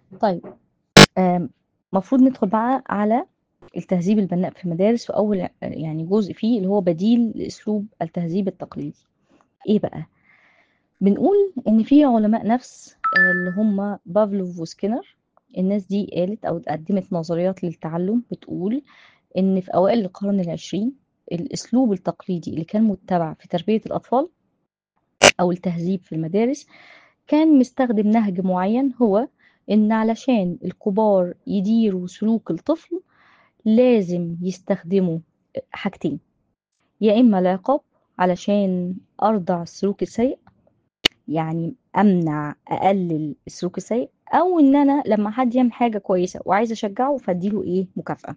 طيب آم، مفروض ندخل بقى على التهذيب البناء في المدارس وأول يعني جزء فيه اللي هو بديل لأسلوب التهذيب التقليدي إيه بقى؟ بنقول إن في علماء نفس آه، اللي هم بافلوف وسكينر الناس دي قالت أو قدمت نظريات للتعلم بتقول إن في أوائل القرن العشرين الأسلوب التقليدي اللي كان متبع في تربية الأطفال أو التهذيب في المدارس كان مستخدم نهج معين هو إن علشان الكبار يديروا سلوك الطفل لازم يستخدموا حاجتين يا إما العقاب علشان أرضع السلوك السيء يعني أمنع أقلل السلوك السيء أو إن أنا لما حد يعمل حاجة كويسة وعايزة أشجعه فأديله إيه مكافأة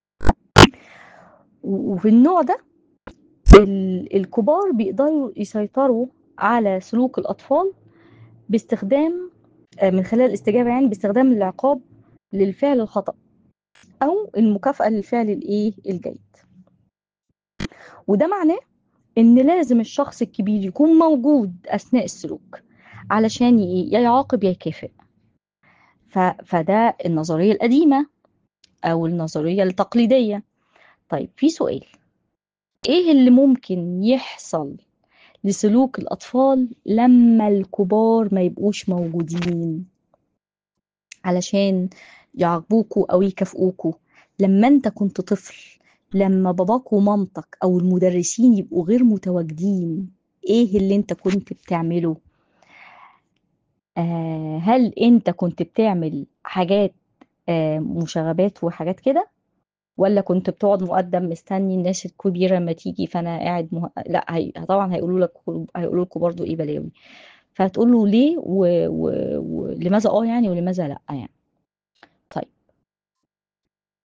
و- وفي النوع ده ال- الكبار بيقدروا يسيطروا على سلوك الأطفال باستخدام آه، من خلال الاستجابة يعني باستخدام العقاب للفعل الخطأ أو المكافأة للفعل الإيه الجيد وده معناه إن لازم الشخص الكبير يكون موجود أثناء السلوك علشان ي- يا يعاقب يا يكافئ ف... فده النظرية القديمة أو النظرية التقليدية طيب في سؤال إيه اللي ممكن يحصل لسلوك الأطفال لما الكبار ما يبقوش موجودين علشان يعاقبوكوا أو يكافئوكوا لما أنت كنت طفل لما باباك ومامتك أو المدرسين يبقوا غير متواجدين إيه اللي أنت كنت بتعمله؟ آه هل أنت كنت بتعمل حاجات آه مشاغبات وحاجات كده؟ ولا كنت بتقعد مقدم مستني الناس الكبيرة لما تيجي فأنا قاعد مه... لا هي... طبعا هيقولوا لك هيقولوا لكم برضو إيه بلاوي فهتقول له ليه ولماذا و... و... لماذا اه يعني ولماذا لا يعني